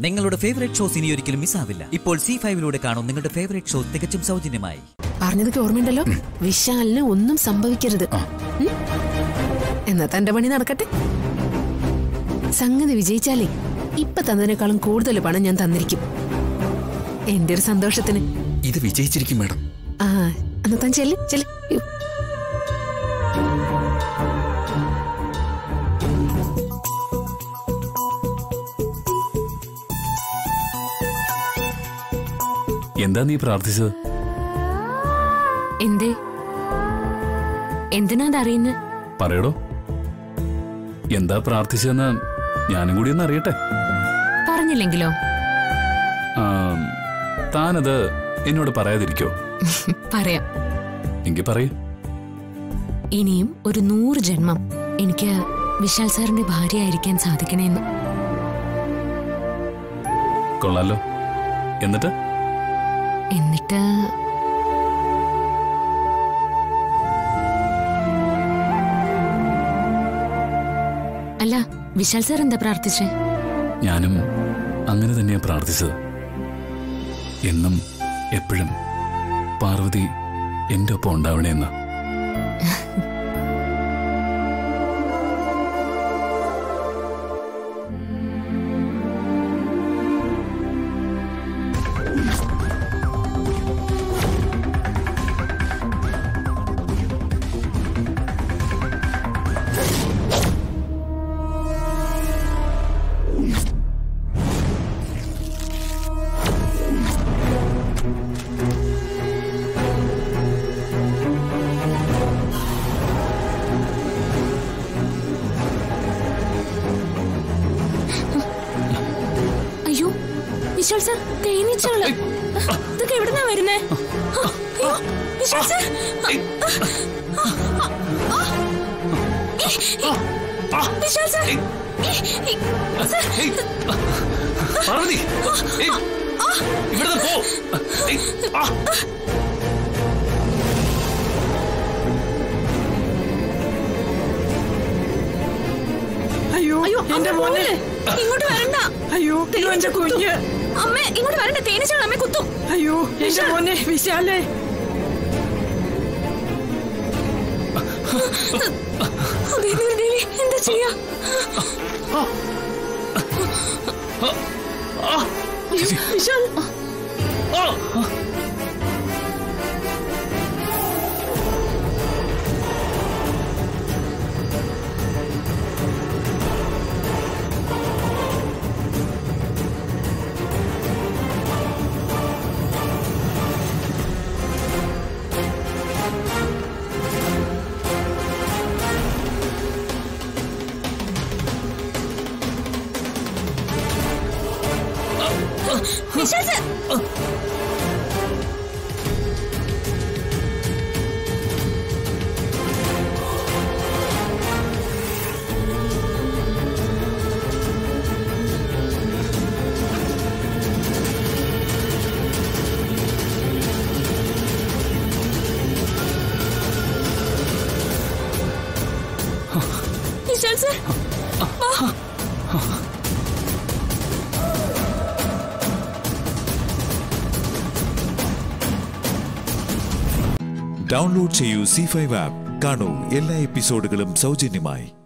നിങ്ങളുടെ favourite shows ഇനി ഒരിക്കലും മിസ്സാവില്ല ഇപ്പോൾ സി ഫൈവിലൂടെ കാണും നിങ്ങളുടെ ഫേവറേറ്റ് ഷോ തികച്ചും സൗജന്യമായി പറഞ്ഞതൊക്കെ ഓർമ്മയുണ്ടല്ലോ വിശാലിന് ഒന്നും സംഭവിക്കരുത് ഉം? എന്നാ തന്റെ പണി നടക്കട്ടെ സംഗതി വിജയിച്ചാലേ ഇപ്പൊ തന്നതിനേക്കാളും കൂടുതൽ പണം ഞാൻ തന്നിരിക്കും എന്റെ ഒരു സന്തോഷത്തിന് ഇത് വിജയിച്ചിരിക്കും മാഡം ആ എന്നാ താൻ ചെല്ല് ചെല്ല് യ്യോ. എന്താ നീ പ്രാർത്ഥിച്ചത് എന്തേ എന്തിനാ അതറിയുന്നത് പറയടോ എന്താ പ്രാർത്ഥിച്ചതെന്ന് ഞാനും കൂടി ഒന്ന് അറിയട്ടെ പറഞ്ഞില്ലെങ്കിലോ ആം, താനത് എന്നോട് പറയാതിരിക്കോ പറയാം എങ്കിൽ പറയൂ ഇനിയും ഒരു നൂറ് ജന്മം എനിക്ക് വിശാൽ സാറിന്റെ ഭാര്യയായിരിക്കാൻ സാധിക്കണേന്ന് കൊള്ളാലോ എന്നിട്ട് എന്നിട്ട് അല്ല വിശാൽ സാർ എന്താ പ്രാർത്ഥിച്ചേ ഞാനും അങ്ങനെ തന്നെയാ പ്രാർത്ഥിച്ചത് എന്നും എപ്പോഴും പാർവതി എന്റെ ഒപ്പം ഉണ്ടാവണേന്ന് അയ്യോ വിശാൽ സാർ തേനീച്ചകള് ഇതൊക്കെ എവിടുന്നാ വരുന്നേ അയ്യോ Vishal sir Vishal sir sir Parvathi ഇവിടുന്ന് പോ ആ. അയ്യോ അയ്യോ എന്റെ അമ്മ മോനെ പോകല്ലേ. ഇങ്ങോട്ട് വരണ്ട അയ്യോ അയ്യോ, എന്റെ കുഞ്ഞ് അമ്മ ഇങ്ങോട്ട് വരണ്ട തേനീച്ചകൾ അമ്മ കുത്തും അയ്യോ എന്റെ മോനെ വിശാലേ ദേവി ദേവി എന്താ ചെയ്യാ Vishal Vishal sir Vishal sir download ചെയ്യൂ സി ഫൈവ് ആപ്പ് കാണൂ എല്ലാ എപ്പിസോഡുകളും സൗജന്യമായി